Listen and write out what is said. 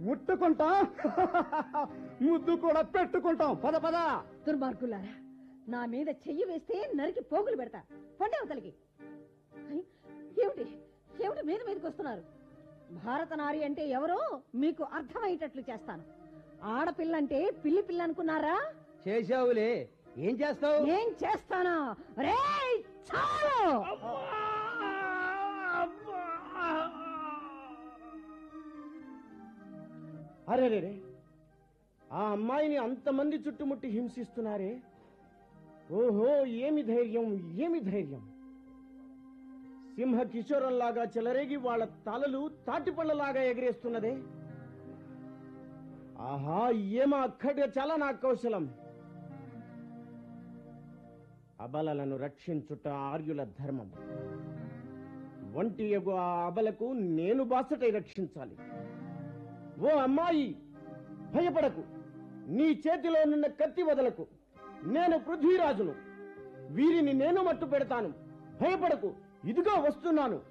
ముట్టుకుంటాం ముద్దు కూడా పెట్టుకుంటాం పద పద దుర్మార్గులారా నా మీద చెయ్యి వేస్తే నరికి పోగులు పెడతా పండే అవతలికి ఐ, ఏమిటి ఏమిటి మీద మీదకి వస్తున్నారు భారత నారి అంటే ఎవరో మీకు అర్థమయ్యేటట్లు చేస్తాను ఆడపిల్ల అంటే పిల్లి పిల్ల అనుకున్నారా చేశావులే ఏం చేస్తావు ఏం చేస్తానా రే చాలు అరే రే రే ఆ అమ్మాయిని అంతమంది చుట్టుముట్టి హింసిస్తున్నారే ఓహో ఏమి ధైర్యం ఏమి ధైర్యం సింహ కిషోరంలాగా చెలరేగి వాళ్ళ తలలు తాటిపళ్ళలాగా ఎగరేస్తున్నదే ఆహా ఏమా అక్కడిగా చాలా నా కౌశలం అబలలను రక్షించుట ఆర్యుల ధర్మం ఒంటి ఎగు ఆ అబలకు నేను బాసటై రక్షించాలి ఓ అమ్మాయి భయపడకు నీ చేతిలో నున్న కత్తి వదలకు నేను పృథ్వీరాజును వీరిని నేను మట్టు పెడతాను భయపడకు ఇదిగో వస్తున్నాను